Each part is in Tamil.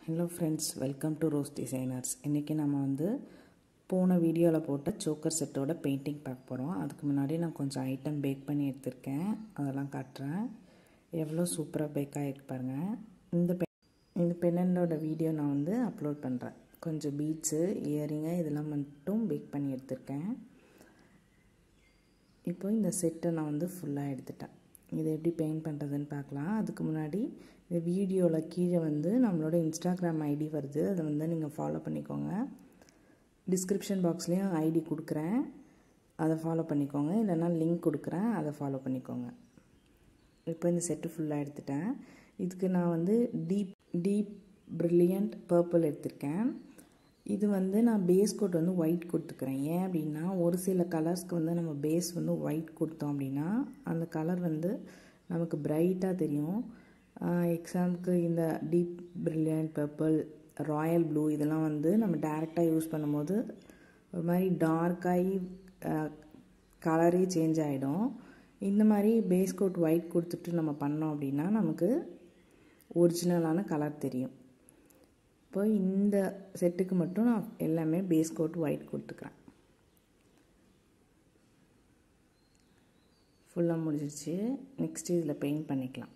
hello friends welcome to rose designers இன்றைக்கி நம்ம வந்து போன வீடியோவில் போட்ட சோக்கர் செட்டோட பெயிண்டிங் பார்க்க போகிறோம் அதுக்கு முன்னாடி நான் கொஞ்சம் ஐட்டம் பேக் பண்ணி எடுத்திருக்கேன் அதெல்லாம் காட்டுறேன் எவ்வளோ சூப்பராக பேக் ஆகிருக்கு பாருங்கள் இந்த பெ இந்த பெண்ணோட வீடியோ நான் வந்து அப்லோட் பண்ணுறேன் கொஞ்சம் பீட்ஸு இயரிங்கு இதெல்லாம் மட்டும் பேக் பண்ணி எடுத்திருக்கேன் இப்போ இந்த செட்டை நான் வந்து ஃபுல்லாக எடுத்துட்டேன் இதை எப்படி பெயிண்ட் பண்ணுறதுன்னு பார்க்கலாம் அதுக்கு முன்னாடி இந்த வீடியோவில் கீழே வந்து நம்மளோட இன்ஸ்டாகிராம் ஐடி வருது அதை வந்து நீங்கள் ஃபாலோ பண்ணிக்கோங்க டிஸ்கிரிப்ஷன் பாக்ஸ்லேயும் ஐடி கொடுக்குறேன் அதை ஃபாலோ பண்ணிக்கோங்க இல்லைனா லிங்க் கொடுக்குறேன் அதை ஃபாலோ பண்ணிக்கோங்க இப்போ இந்த செட்டு ஃபுல்லாக எடுத்துட்டேன் இதுக்கு நான் வந்து டீப் டீப் ப்ரில்லியண்ட் பர்பிள் எடுத்திருக்கேன் இது வந்து நான் பேஸ் கோட் வந்து ஒயிட் கொடுத்துக்கிறேன் ஏன் அப்படின்னா ஒரு சில கலர்ஸ்க்கு வந்து நம்ம பேஸ் வந்து ஒயிட் கொடுத்தோம் அப்படின்னா அந்த கலர் வந்து நமக்கு பிரைட்டாக தெரியும் எக்ஸாம்பிளுக்கு இந்த deep brilliant purple royal blue இதெல்லாம் வந்து நம்ம டேரெக்டாக யூஸ் பண்ணும்போது ஒரு மாதிரி டார்க்காகி கலரே சேஞ்ச் ஆகிடும் இந்த மாதிரி பேஸ் கோட் ஒயிட் கொடுத்துட்டு நம்ம பண்ணோம் அப்படின்னா நமக்கு ஒரிஜினலான கலர் தெரியும் இப்போ இந்த செட்டுக்கு மட்டும் நான் எல்லாமே பேஸ் கோட் ஒயிட் கொடுத்துக்கிறேன் ஃபுல்லாக முடிஞ்சிருச்சு நெக்ஸ்ட் இதில் பெயிண்ட் பண்ணிக்கலாம்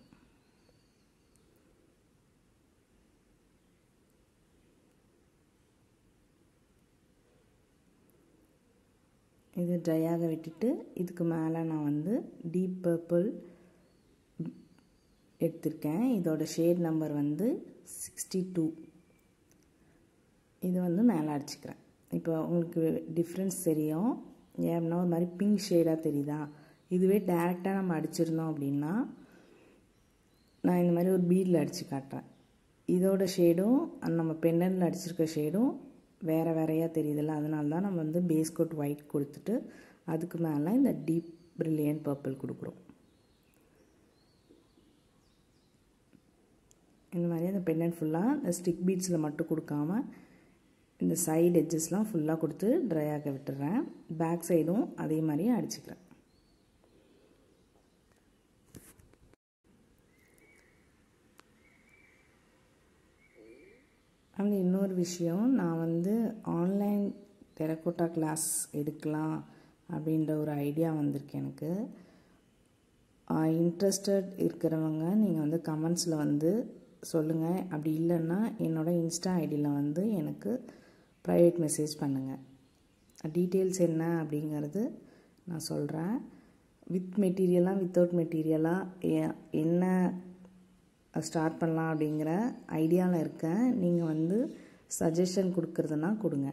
இது ட்ரையாக விட்டுட்டு இதுக்கு மேலே நான் வந்து டீப் பர்பிள் எடுத்திருக்கேன் இதோட ஷேட் நம்பர் வந்து சிக்ஸ்டி டூ இது வந்து மேலே அடிச்சுக்கிறேன் இப்போ உங்களுக்கு டிஃப்ரென்ஸ் தெரியும் ஏன்னா ஒரு மாதிரி பிங்க் ஷேடாக தெரியுதா இதுவே டேரெக்டாக நம்ம அடிச்சிருந்தோம் அப்படின்னா நான் இந்த மாதிரி ஒரு பீடில் அடித்து காட்டுறேன் இதோட ஷேடும் நம்ம பென்னனில் அடிச்சிருக்க ஷேடும் வேறு வேறையாக தெரியுதுல்ல அதனால தான் நம்ம வந்து பேஸ் கோட் ஒயிட் கொடுத்துட்டு அதுக்கு மேலே இந்த டீப் ப்ரில்லியன் பர்பிள் கொடுக்குறோம் இந்த மாதிரி அந்த பெண்ணன் ஃபுல்லாக இந்த ஸ்டிக் பீட்ஸில் மட்டும் கொடுக்காம இந்த சைடு எட்ஜஸ்லாம் ஃபுல்லாக கொடுத்து ட்ரை ஆக விட்டுறேன் பேக் சைடும் அதே மாதிரி அடிச்சுக்கிறேன் அண்ட் இன்னொரு விஷயம் நான் வந்து ஆன்லைன் டெரக்கோட்டா கிளாஸ் எடுக்கலாம் அப்படின்ற ஒரு ஐடியா வந்திருக்கு எனக்கு இன்ட்ரெஸ்டட் இருக்கிறவங்க நீங்கள் வந்து கமெண்ட்ஸில் வந்து சொல்லுங்கள் அப்படி இல்லைன்னா என்னோடய இன்ஸ்டா ஐடியில் வந்து எனக்கு ப்ரைவேட் மெசேஜ் பண்ணுங்கள் டீட்டெயில்ஸ் என்ன அப்படிங்கிறது நான் சொல்கிறேன் வித் மெட்டீரியலாக வித்தவுட் மெட்டீரியலாக என்ன ஸ்டார்ட் பண்ணலாம் அப்படிங்கிற ஐடியாவில் இருக்கேன் நீங்கள் வந்து சஜஷன் கொடுக்குறதுனா கொடுங்க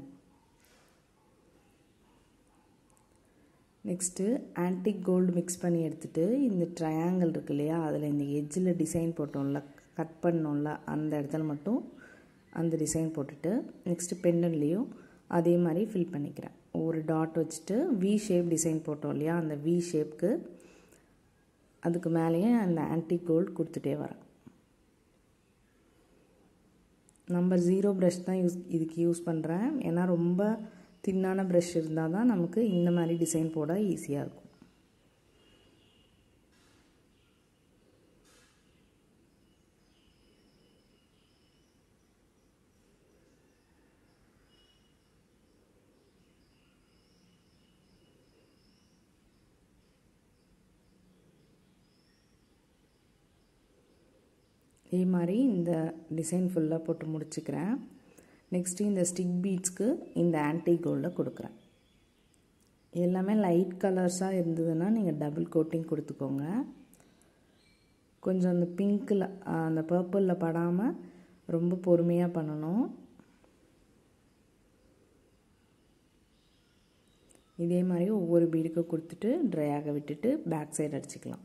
நெக்ஸ்ட்டு ஆன்டிக் கோல்டு மிக்ஸ் பண்ணி எடுத்துகிட்டு இந்த ட்ரையாங்கிள் இருக்கு இல்லையா அதில் இந்த எட்ஜில் டிசைன் போட்டோம்ல கட் பண்ணோம்ல அந்த இடத்துல மட்டும் அந்த டிசைன் போட்டுட்டு நெக்ஸ்ட்டு பெண்டன்லேயும் அதே மாதிரி ஃபில் பண்ணிக்கிறேன் ஒரு டாட் வச்சுட்டு வி ஷேப் டிசைன் போட்டோம் இல்லையா அந்த வி ஷேப்க்கு அதுக்கு மேலேயே அந்த ஆன்டிக் கோல்டு கொடுத்துட்டே வரேன் நம்பர் ஜீரோ ப்ரஷ் தான் யூஸ் இதுக்கு யூஸ் பண்ணுறேன் ஏன்னா ரொம்ப தின்னான ப்ரஷ் இருந்தால் தான் நமக்கு இந்த மாதிரி டிசைன் போட ஈஸியாக இருக்கும் இதே மாதிரி இந்த டிசைன் ஃபுல்லாக போட்டு முடிச்சுக்கிறேன் நெக்ஸ்ட்டு இந்த ஸ்டிக் பீட்ஸ்க்கு இந்த ஆன்டி கோல்டில் கொடுக்குறேன் எல்லாமே லைட் கலர்ஸாக இருந்ததுன்னா நீங்கள் டபுள் கோட்டிங் கொடுத்துக்கோங்க கொஞ்சம் அந்த பிங்க்கில் அந்த பர்பிளில் படாமல் ரொம்ப பொறுமையாக பண்ணணும் இதே மாதிரி ஒவ்வொரு பீடுக்கும் கொடுத்துட்டு ட்ரை ஆக விட்டுட்டு பேக் சைடு அடிச்சுக்கலாம்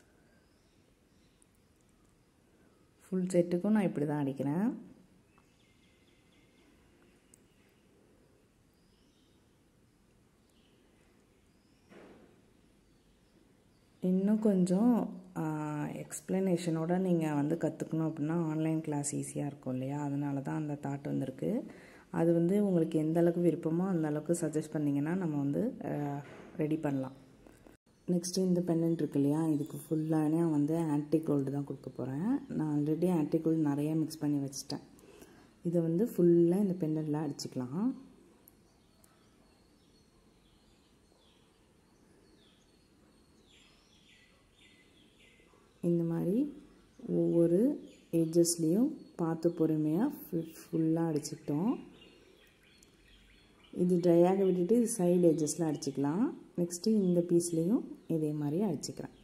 ஃபுல் செட்டுக்கும் நான் இப்படி தான் அடிக்கிறேன் இன்னும் கொஞ்சம் எக்ஸ்ப்ளனேஷனோட நீங்கள் வந்து கற்றுக்கணும் அப்படின்னா ஆன்லைன் கிளாஸ் ஈஸியாக இருக்கும் இல்லையா அதனால தான் அந்த தாட் வந்திருக்கு அது வந்து உங்களுக்கு எந்த அளவுக்கு விருப்பமோ அந்த அளவுக்கு சஜஸ்ட் பண்ணிங்கன்னா நம்ம வந்து ரெடி பண்ணலாம் நெக்ஸ்ட்டு இந்த பெண்ணன்ட் இருக்கு இல்லையா இதுக்கு ஃபுல்லானே வந்து ஆன்டி கோல்டு தான் கொடுக்க போகிறேன் நான் ஆல்ரெடி ஆன்டி கோல்டு நிறைய மிக்ஸ் பண்ணி வச்சிட்டேன் இதை வந்து ஃபுல்லாக இந்த பெண்டலில் அடிச்சுக்கலாம் இந்த மாதிரி ஒவ்வொரு எட்ஜஸ்லேயும் பார்த்து பொறுமையாக ஃபுல்லாக அடிச்சுக்கிட்டோம் இது ட்ரையாக விட்டுட்டு இது சைடு எட்ஜஸில் அடிச்சுக்கலாம் நெக்ஸ்ட்டு இந்த பீஸ்லேயும் இதே மாதிரி அடிச்சுக்கிறேன்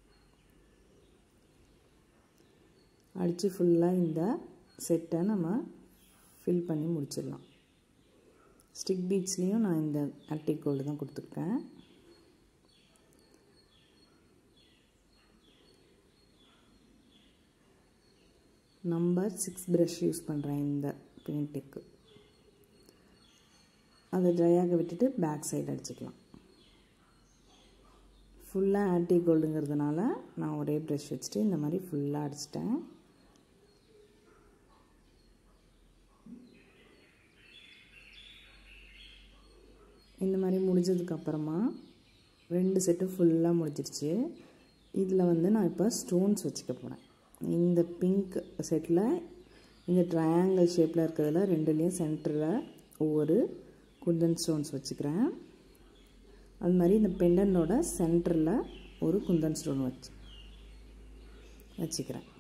அடித்து ஃபுல்லாக இந்த செட்டை நம்ம ஃபில் பண்ணி முடிச்சிடலாம் ஸ்டிக் பீட்ஸ்லேயும் நான் இந்த அட்டிக் கோல்டு தான் கொடுத்துருக்கேன் நம்பர் சிக்ஸ் ப்ரஷ் யூஸ் பண்ணுறேன் இந்த பெயிண்ட்டுக்கு அதை ட்ரையாக விட்டுட்டு பேக் சைடு அடிச்சுக்கலாம் ஃபுல்லாக ஆன்டி கோல்டுங்கிறதுனால நான் ஒரே ப்ரஷ் வச்சுட்டு இந்த மாதிரி ஃபுல்லாக அடிச்சிட்டேன் இந்த மாதிரி முடிஞ்சதுக்கப்புறமா ரெண்டு செட்டும் ஃபுல்லாக முடிஞ்சிருச்சு இதில் வந்து நான் இப்போ ஸ்டோன்ஸ் வச்சுக்க போகிறேன் இந்த பிங்க் செட்டில் இந்த ட்ரையாங்கிள் ஷேப்பில் இருக்கிறதுல ரெண்டுலேயும் சென்டரில் ஒவ்வொரு குந்தன் ஸ்டோன்ஸ் வச்சுக்கிறேன் அது மாதிரி இந்த பெண்டனோட சென்டரில் ஒரு குந்தன் ஸ்டோன் வச்சு வச்சுக்கிறேன்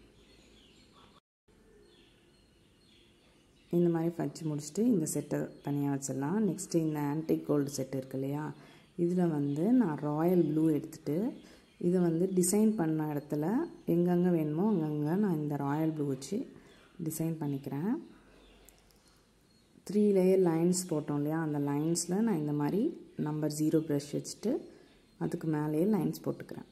இந்த மாதிரி வச்சு முடிச்சுட்டு இந்த செட்டை தனியாக வச்சிடலாம் நெக்ஸ்ட்டு இந்த ஆன்டிக் கோல்டு செட் இருக்கு இல்லையா இதில் வந்து நான் ராயல் ப்ளூ எடுத்துகிட்டு இதை வந்து டிசைன் பண்ண இடத்துல எங்கெங்கே வேணுமோ அங்கங்கே நான் இந்த ராயல் ப்ளூ வச்சு டிசைன் பண்ணிக்கிறேன் த்ரீ லேயர் லைன்ஸ் போட்டோம் இல்லையா அந்த லைன்ஸில் நான் இந்த மாதிரி நம்பர் ஜீரோ ப்ரஷ் வச்சுட்டு அதுக்கு மேலேயே லைன்ஸ் போட்டுக்கிறேன்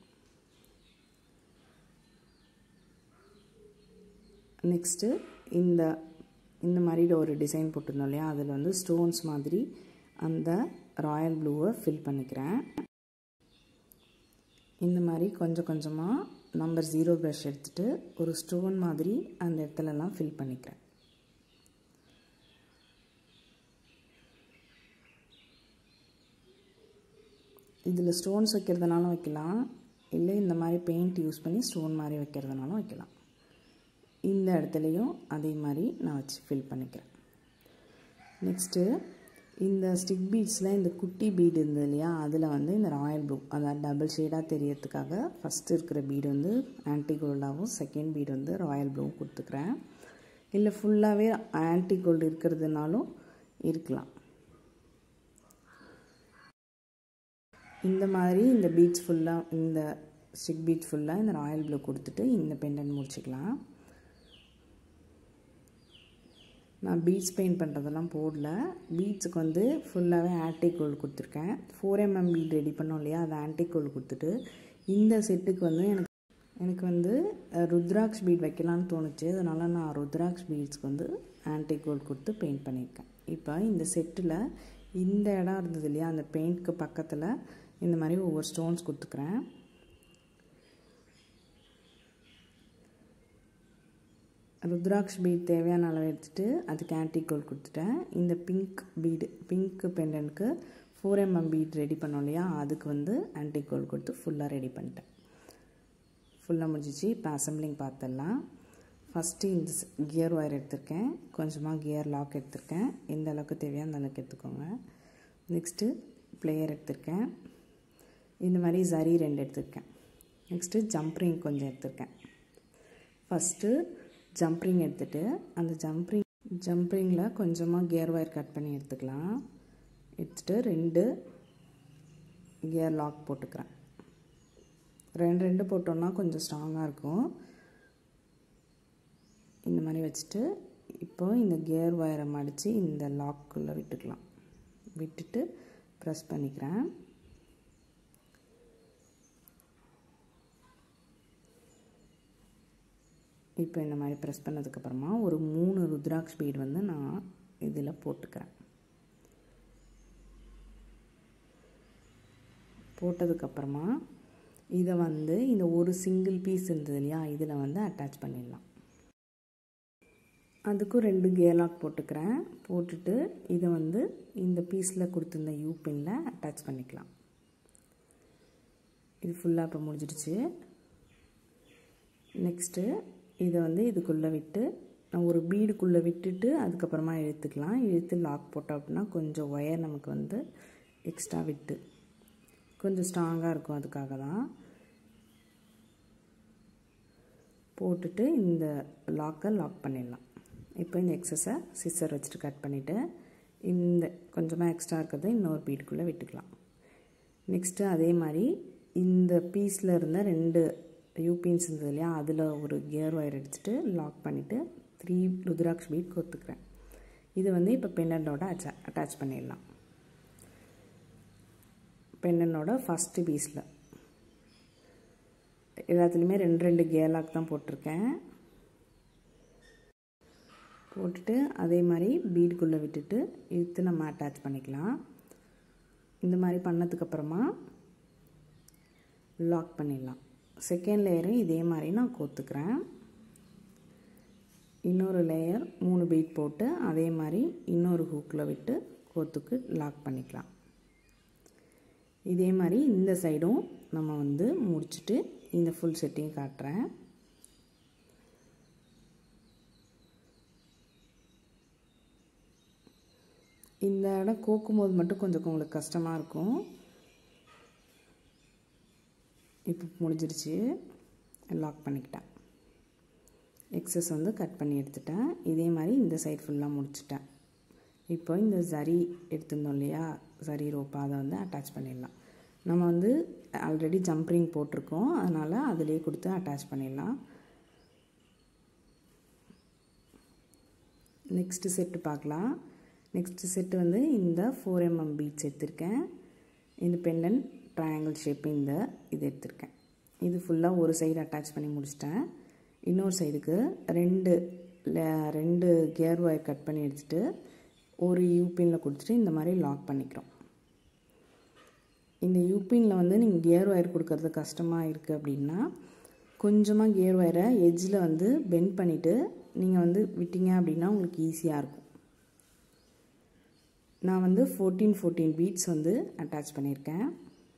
நெக்ஸ்ட்டு இந்த இந்த மாதிரி ஒரு டிசைன் போட்டிருந்தோம் இல்லையா அதில் வந்து ஸ்டோன்ஸ் மாதிரி அந்த ராயல் ப்ளூவை ஃபில் பண்ணிக்கிறேன் இந்த மாதிரி கொஞ்சம் கொஞ்சமாக நம்பர் ஜீரோ ப்ரஷ் எடுத்துகிட்டு ஒரு ஸ்டோன் மாதிரி அந்த இடத்துலலாம் ஃபில் பண்ணிக்கிறேன் இதில் ஸ்டோன்ஸ் வைக்கிறதுனாலும் வைக்கலாம் இல்லை இந்த மாதிரி பெயிண்ட் யூஸ் பண்ணி ஸ்டோன் மாதிரி வைக்கிறதுனாலும் வைக்கலாம் இந்த இடத்துலையும் அதே மாதிரி நான் வச்சு ஃபில் பண்ணிக்கிறேன் நெக்ஸ்ட்டு இந்த ஸ்டிக் பீட்ஸில் இந்த குட்டி பீடு இருந்தது இல்லையா அதில் வந்து இந்த ராயல் ப்ளூ அதாவது டபுள் ஷேடாக தெரியறதுக்காக ஃபஸ்ட்டு இருக்கிற பீடு வந்து ஆன்டி கோல்டாகவும் செகண்ட் பீடு வந்து ராயல் ப்ளூவும் கொடுத்துக்கிறேன் இல்லை ஃபுல்லாகவே ஆன்டி கோல்டு இருக்கிறதுனாலும் இருக்கலாம் இந்த மாதிரி இந்த பீட்ஸ் ஃபுல்லாக இந்த ஸ்டிக் பீட்ஸ் ஃபுல்லாக இந்த ராயல் ப்ளூ கொடுத்துட்டு இந்த பெண்டன் முடிச்சுக்கலாம் நான் பீட்ஸ் பெயிண்ட் பண்ணுறதெல்லாம் போடல பீட்ஸுக்கு வந்து ஃபுல்லாகவே ஆன்டிக் கோல்டு கொடுத்துருக்கேன் ஃபோர் எம்எம் பீட் ரெடி பண்ணோம் இல்லையா அதை ஆன்டிக் கோல்டு கொடுத்துட்டு இந்த செட்டுக்கு வந்து எனக்கு எனக்கு வந்து ருத்ராக்ஷ் பீட் வைக்கலான்னு தோணுச்சு அதனால் நான் ருத்ராக்ஷ் பீட்ஸ்க்கு வந்து ஆன்டிக் கோல்டு கொடுத்து பெயிண்ட் பண்ணியிருக்கேன் இப்போ இந்த செட்டில் இந்த இடம் இருந்தது இல்லையா அந்த பெயிண்ட்க்கு பக்கத்தில் இந்த மாதிரி ஒவ்வொரு ஸ்டோன்ஸ் கொடுத்துக்கிறேன் ருத்ராக்ஷ் பீட் தேவையான அளவு எடுத்துகிட்டு அதுக்கு ஆன்டிக் கோல்டு கொடுத்துட்டேன் இந்த பிங்க் பீடு பிங்க் பெண்டனுக்கு ஃபோர் எம்எம் பீட் ரெடி பண்ணோம் இல்லையா அதுக்கு வந்து ஆன்டிக் கோல்டு கொடுத்து ஃபுல்லாக ரெடி பண்ணிட்டேன் ஃபுல்லாக முடிஞ்சிச்சு இப்போ அசம்பிளிங் பார்த்துடலாம் ஃபஸ்ட்டு இந்த கியர் ஒயர் எடுத்திருக்கேன் கொஞ்சமாக கியர் லாக் எடுத்திருக்கேன் எந்த அளவுக்கு தேவையோ அந்த அளவுக்கு எடுத்துக்கோங்க நெக்ஸ்ட்டு பிளேயர் எடுத்திருக்கேன் இந்த மாதிரி சரி ரெண்டு எடுத்திருக்கேன் நெக்ஸ்ட்டு ஜம்ப்ரிங் கொஞ்சம் எடுத்திருக்கேன் ஃபஸ்ட்டு ஜம்ப்ரிங் எடுத்துகிட்டு அந்த ஜம்ப்ரிங் ஜம்ப்ரிங்கில் கொஞ்சமாக கியர் ஒயர் கட் பண்ணி எடுத்துக்கலாம் எடுத்துகிட்டு ரெண்டு கியர் லாக் போட்டுக்கிறேன் ரெண்டு ரெண்டு போட்டோன்னா கொஞ்சம் ஸ்ட்ராங்காக இருக்கும் இந்த மாதிரி வச்சுட்டு இப்போ இந்த கியர் ஒயரை மடித்து இந்த லாக்குள்ளே விட்டுக்கலாம் விட்டுட்டு ப்ரெஸ் பண்ணிக்கிறேன் இப்போ இந்த மாதிரி ப்ரெஸ் பண்ணதுக்கப்புறமா ஒரு மூணு ருத்ராக்ஷ் பீட் வந்து நான் இதில் போட்டுக்கிறேன் போட்டதுக்கப்புறமா இதை வந்து இந்த ஒரு சிங்கிள் பீஸ் இருந்தது இல்லையா இதில் வந்து அட்டாச் பண்ணிடலாம் அதுக்கும் ரெண்டு கேலாக் போட்டுக்கிறேன் போட்டுட்டு இதை வந்து இந்த பீஸில் கொடுத்துருந்த யூ பின்னில் அட்டாச் பண்ணிக்கலாம் இது ஃபுல்லாக இப்போ முடிஞ்சிடுச்சு நெக்ஸ்ட்டு இதை வந்து இதுக்குள்ளே விட்டு நான் ஒரு பீடுக்குள்ளே விட்டுட்டு அதுக்கப்புறமா இழுத்துக்கலாம் இழுத்து லாக் போட்டோம் அப்படின்னா கொஞ்சம் ஒயர் நமக்கு வந்து எக்ஸ்ட்ரா விட்டு கொஞ்சம் ஸ்ட்ராங்காக இருக்கும் அதுக்காக தான் போட்டுட்டு இந்த லாக்கை லாக் பண்ணிடலாம் இப்போ இந்த எக்ஸஸை சிஸ்ஸர் வச்சுட்டு கட் பண்ணிவிட்டு இந்த கொஞ்சமாக எக்ஸ்ட்ரா இருக்கிறத இன்னொரு பீடுக்குள்ளே விட்டுக்கலாம் நெக்ஸ்ட்டு அதே மாதிரி இந்த பீஸில் இருந்த ரெண்டு யூபின்ஸ் இருந்தது இல்லையா அதில் ஒரு கியர் ஒயர் அடிச்சுட்டு லாக் பண்ணிவிட்டு த்ரீ ருத்ராக்ஷ் பீட் கொத்துக்கிறேன் இது வந்து இப்போ பெண்டனோட அச்சா அட்டாச் பண்ணிடலாம் பெண்டனோட ஃபஸ்ட்டு பீஸில் எல்லாத்துலேயுமே ரெண்டு ரெண்டு கியர் லாக் தான் போட்டிருக்கேன் போட்டுட்டு அதே மாதிரி பீடுக்குள்ளே விட்டுட்டு இழுத்து நம்ம அட்டாச் பண்ணிக்கலாம் இந்த மாதிரி பண்ணதுக்கப்புறமா லாக் பண்ணிடலாம் செகண்ட் லேயரும் இதே மாதிரி நான் கோத்துக்கிறேன் இன்னொரு லேயர் மூணு பீட் போட்டு அதே மாதிரி இன்னொரு ஹூக்கில் விட்டு கோத்துக்கு லாக் பண்ணிக்கலாம் இதே மாதிரி இந்த சைடும் நம்ம வந்து முடிச்சுட்டு இந்த ஃபுல் செட்டையும் காட்டுறேன் இந்த இடம் கோக்கும் போது மட்டும் கொஞ்சம் உங்களுக்கு கஷ்டமாக இருக்கும் இப்போ முடிஞ்சிருச்சு லாக் பண்ணிக்கிட்டேன் எக்ஸஸ் வந்து கட் பண்ணி எடுத்துட்டேன் இதே மாதிரி இந்த சைடு ஃபுல்லாக முடிச்சிட்டேன் இப்போ இந்த சரி எடுத்திருந்தோம் இல்லையா சரி ரோப்பா அதை வந்து அட்டாச் பண்ணிடலாம் நம்ம வந்து ஆல்ரெடி ஜம்ப்ரிங் போட்டிருக்கோம் அதனால் அதிலே கொடுத்து அட்டாச் பண்ணிடலாம் நெக்ஸ்ட்டு செட்டு பார்க்கலாம் நெக்ஸ்ட்டு செட்டு வந்து இந்த ஃபோர் எம்எம் பீட்ஸ் எடுத்திருக்கேன் இந்த பெண்டன் ட்ரையாங்கிள் ஷேப் இந்த இது எடுத்திருக்கேன் இது ஃபுல்லாக ஒரு சைடு அட்டாச் பண்ணி முடிச்சிட்டேன் இன்னொரு சைடுக்கு ரெண்டு ரெண்டு கியர் ஒயர் கட் பண்ணி எடுத்துகிட்டு ஒரு யூபின்ல கொடுத்துட்டு இந்த மாதிரி லாக் பண்ணிக்கிறோம் இந்த யூபின்ல வந்து நீங்கள் கியர் ஒயர் கொடுக்கறது கஷ்டமாக இருக்குது அப்படின்னா கொஞ்சமாக கியர் ஒயரை எட்ஜில் வந்து பெண்ட் பண்ணிவிட்டு நீங்கள் வந்து விட்டீங்க அப்படின்னா உங்களுக்கு ஈஸியாக இருக்கும் நான் வந்து ஃபோர்டீன் ஃபோர்டீன் பீட்ஸ் வந்து அட்டாச் பண்ணியிருக்கேன்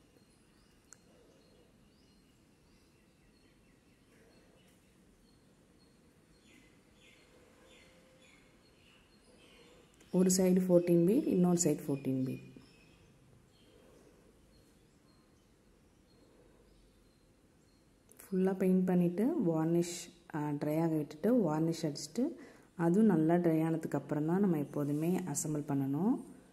ஒரு சைடு ஃபோர்டீன் பீட் இன்னொரு சைடு ஃபோர்டீன் பீட் ஃபுல்லாக பெயிண்ட் பண்ணிவிட்டு வார்னிஷ் ட்ரை ஆக விட்டுட்டு வார்னிஷ் அடிச்சுட்டு அதுவும் நல்லா ட்ரை ஆனதுக்கப்புறம் தான் நம்ம எப்போதுமே அசம்பிள் பண்ணணும்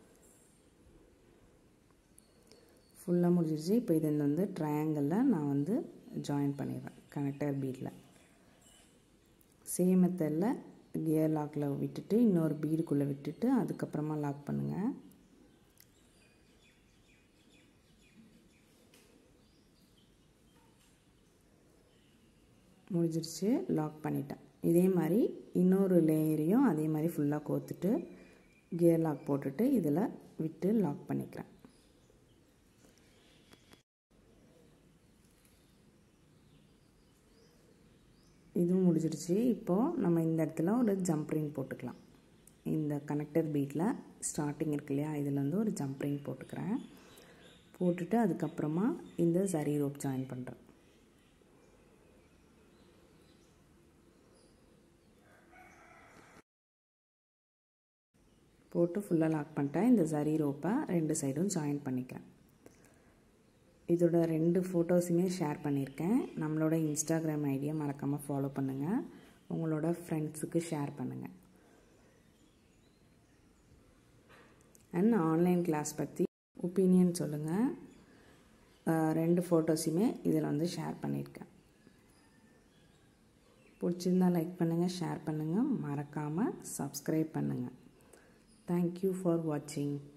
ஃபுல்லாக முடிஞ்சிருச்சு இப்போ இது வந்து ட்ரையாங்கிளில் நான் வந்து ஜாயின் பண்ணிடுறேன் கனெக்டர் பீடில் சேம் மெத்தடில் கியர் லாக்கில் விட்டுட்டு இன்னொரு பீடுக்குள்ளே விட்டுட்டு அதுக்கப்புறமா லாக் பண்ணுங்கள் முடிஞ்சிருச்சு லாக் பண்ணிட்டேன் இதே மாதிரி இன்னொரு லேயரையும் அதே மாதிரி ஃபுல்லாக கோத்துட்டு கியர் லாக் போட்டுட்டு இதில் விட்டு லாக் பண்ணிக்கிறேன் இதுவும் முடிஞ்சிடுச்சு இப்போது நம்ம இந்த இடத்துல ஒரு ஜம்ப்ரிங் போட்டுக்கலாம் இந்த கனெக்டர் பீட்டில் ஸ்டார்டிங் இருக்கு இல்லையா இதில் வந்து ஒரு ஜம்ப்ரிங் போட்டுக்கிறேன் போட்டுட்டு அதுக்கப்புறமா இந்த சரி ரோப் ஜாயின் பண்ணுறேன் போட்டு ஃபுல்லாக லாக் பண்ணிட்டேன் இந்த சரி ரோப்பை ரெண்டு சைடும் ஜாயின் பண்ணிக்கிறேன் இதோட ரெண்டு ஃபோட்டோஸுமே ஷேர் பண்ணியிருக்கேன் நம்மளோட இன்ஸ்டாகிராம் ஐடியை மறக்காமல் ஃபாலோ பண்ணுங்கள் உங்களோட ஃப்ரெண்ட்ஸுக்கு ஷேர் பண்ணுங்கள் அண்ட் ஆன்லைன் கிளாஸ் பற்றி ஒப்பீனியன் சொல்லுங்கள் ரெண்டு ஃபோட்டோஸுமே இதில் வந்து ஷேர் பண்ணியிருக்கேன் பிடிச்சிருந்தா லைக் பண்ணுங்கள் ஷேர் பண்ணுங்கள் மறக்காமல் சப்ஸ்கிரைப் பண்ணுங்கள் தேங்க்யூ ஃபார் வாட்சிங்